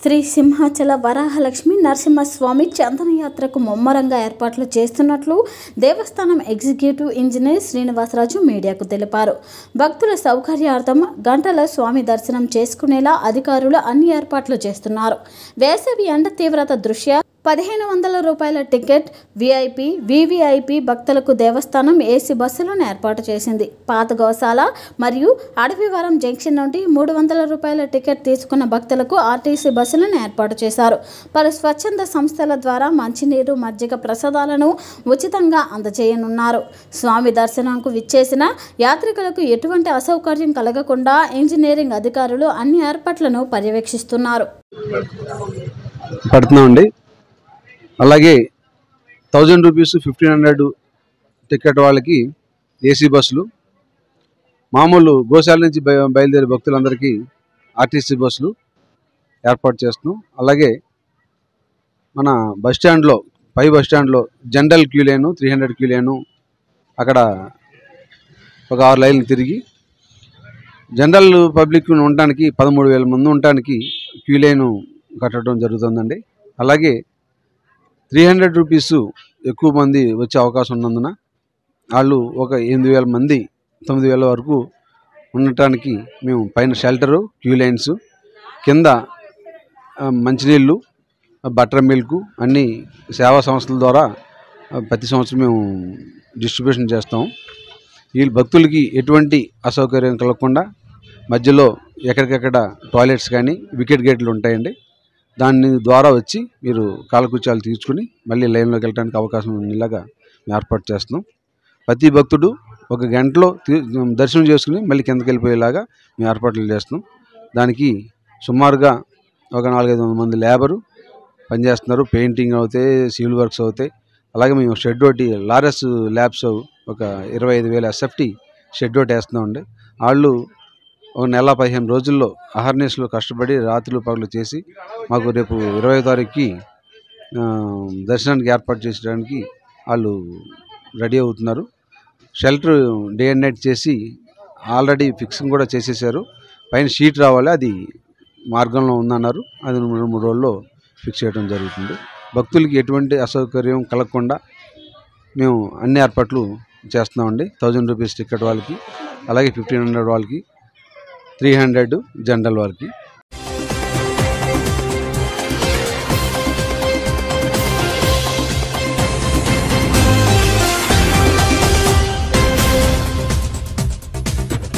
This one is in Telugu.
శ్రీ సింహాచల వరాహలక్ష్మి నరసింహస్వామి చందనయాత్రకు ముమ్మరంగా ఏర్పాట్లు చేస్తున్నట్లు దేవస్థానం ఎగ్జిక్యూటివ్ ఇంజనీర్ శ్రీనివాసరాజు మీడియాకు తెలిపారు భక్తుల సౌకర్యార్థం గంటల స్వామి దర్శనం చేసుకునేలా అధికారులు అన్ని ఏర్పాట్లు చేస్తున్నారు వేసవి ఎండ తీవ్రత దృష్ట్యా పదిహేను వందల రూపాయల టికెట్ విఐపి వివిఐపి భక్తులకు దేవస్థానం ఏసీ బస్సులను ఏర్పాటు చేసింది పాత గోశాల మరియు అడవివరం జంక్షన్ నుండి మూడు వందల రూపాయల టికెట్ తీసుకున్న భక్తులకు ఆర్టీసీ బస్సులను ఏర్పాటు చేశారు పలు స్వచ్ఛంద సంస్థల ద్వారా మంచినీరు మజ్జిగ ప్రసాదాలను ఉచితంగా అందజేయనున్నారు స్వామి దర్శనంకు విచ్చేసిన యాత్రికులకు ఎటువంటి అసౌకర్యం కలగకుండా ఇంజనీరింగ్ అధికారులు అన్ని ఏర్పాట్లను పర్యవేక్షిస్తున్నారు పడుతున్నామండి అలాగే thousand rupees fifteen hundred ticket వాళ్ళకి ఏసీ బస్సులు మామూలు గోశాల నుంచి బయ బయలుదేరే భక్తులందరికీ ఆర్టీసీ బస్సులు ఏర్పాటు చేస్తున్నాం అలాగే మన బస్ స్టాండ్లో పై బస్ స్టాండ్లో general queue line three hundred queue line అక్కడ ఒక ఆరు లైన్లు తిరిగి జనరల్ పబ్లిక్ ఉండటానికి పదమూడు వేల మంది ఉండటానికి క్యూ లైను కట్టడం జరుగుతుందండి అలాగే త్రీ హండ్రెడ్ రూపీస్ ఎక్కువ మంది వచ్చే అవకాశం ఉన్నందున వాళ్ళు ఒక ఎనిమిది వేల మంది తొమ్మిది వేల వరకు ఉండటానికి మేము పైన షెల్టరు క్యూ లైన్స్ కింద ఆ, మంచినీళ్ళు బటర్ మిల్క్ అన్ని సేవా సంస్థల ద్వారా ఆ, ప్రతి సంవత్సరం మేము డిస్ట్రిబ్యూషన్ చేస్తాం వీళ్ళు భక్తులకి ఎటువంటి అసౌకర్యం కలగకుండా మధ్యలో ఎక్కడికెక్కడ టాయిలెట్స్ కానీ వికెట్ గేట్లు ఉంటాయండి దాని ద్వారా వచ్చి మీరు కాలకృత్యాలు తీర్చుకుని మళ్ళీ లైన్లోకి వెళ్ళడానికి అవకాశం ఉండేలాగా మేము ఏర్పాటు చేస్తున్నాం ప్రతి భక్తుడు ఒక గంటలో తీ- దర్శనం చేసుకుని మళ్ళీ కిందకి వెళ్ళిపోయేలాగా మేము ఏర్పాట్లు చేస్తున్నాం దానికి సుమారుగా ఒక నాలుగైదు వందల మంది లేబరు పనిచేస్తున్నారు పెయింటింగ్ అవుతాయి సివిల్ వర్క్స్ అవుతాయి అలాగే మేము షెడ్ ఒకటి లారెస్ ల్యాబ్స్ ఒక ఇరవై ఐదు వేల ఎస్ఎఫ్టీ షెడ్ ఒకటి వేస్తున్నామండి వాళ్ళు ఒక నెల పదిహేను రోజుల్లో అహర్నిస్లో కష్టపడి రాత్రులు పగలు చేసి మాకు రేపు ఇరవై తారీఖుకి ఆ, దర్శనానికి ఏర్పాటు చేసడానికి వాళ్ళు రెడీ అవుతున్నారు షెల్టర్ డే అండ్ నైట్ చేసి ఆల్రెడీ ఫిక్సింగ్ కూడా చేసేసారు పైన షీట్ రావాలి అది మార్గంలో ఉందన్నారు అది రెండు మూడు రోజుల్లో ఫిక్స్ చేయడం జరుగుతుంది భక్తులకి ఎటువంటి అసౌకర్యం కలగకుండా మేము అన్ని ఏర్పాట్లు చేస్తున్నామండి థౌజండ్ రూపీస్ టికెట్ వాళ్ళకి అలాగే ఫిఫ్టీన్ హండ్రెడ్ వాళ్ళకి త్రీ హండ్రెడ్ జనరల్ వాళ్ళకి